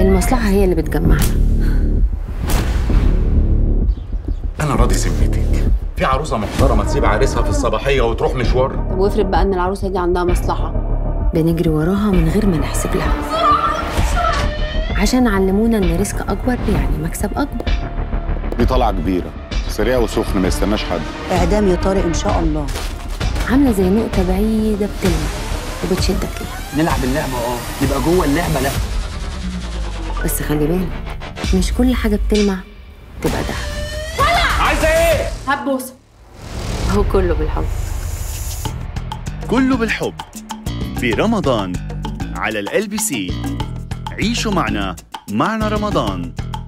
المصلحة هي اللي بتجمعنا انا راضي سميتك في عروسه محترمه تسيب عريسها في الصباحيه وتروح مشوار طب وافرض بقى ان العروسه دي عندها مصلحه بنجري وراها من غير ما نحسب لها عشان علمونا ان ريسك اكبر يعني مكسب اكبر دي طلعة كبيرة سريعة وسخنة ما يستناش حد اعدام يا طارق ان شاء الله عاملة زي نقطة بعيدة بتلمع وبتشدك ليها نلعب اللعبه اه يبقى جوه اللعبه لا بس خلي بالك مش كل حاجة بتلمع تبقى دهب هبوس هو كله بالحب كله بالحب في رمضان على ال بي سي عيشوا معنا معنا رمضان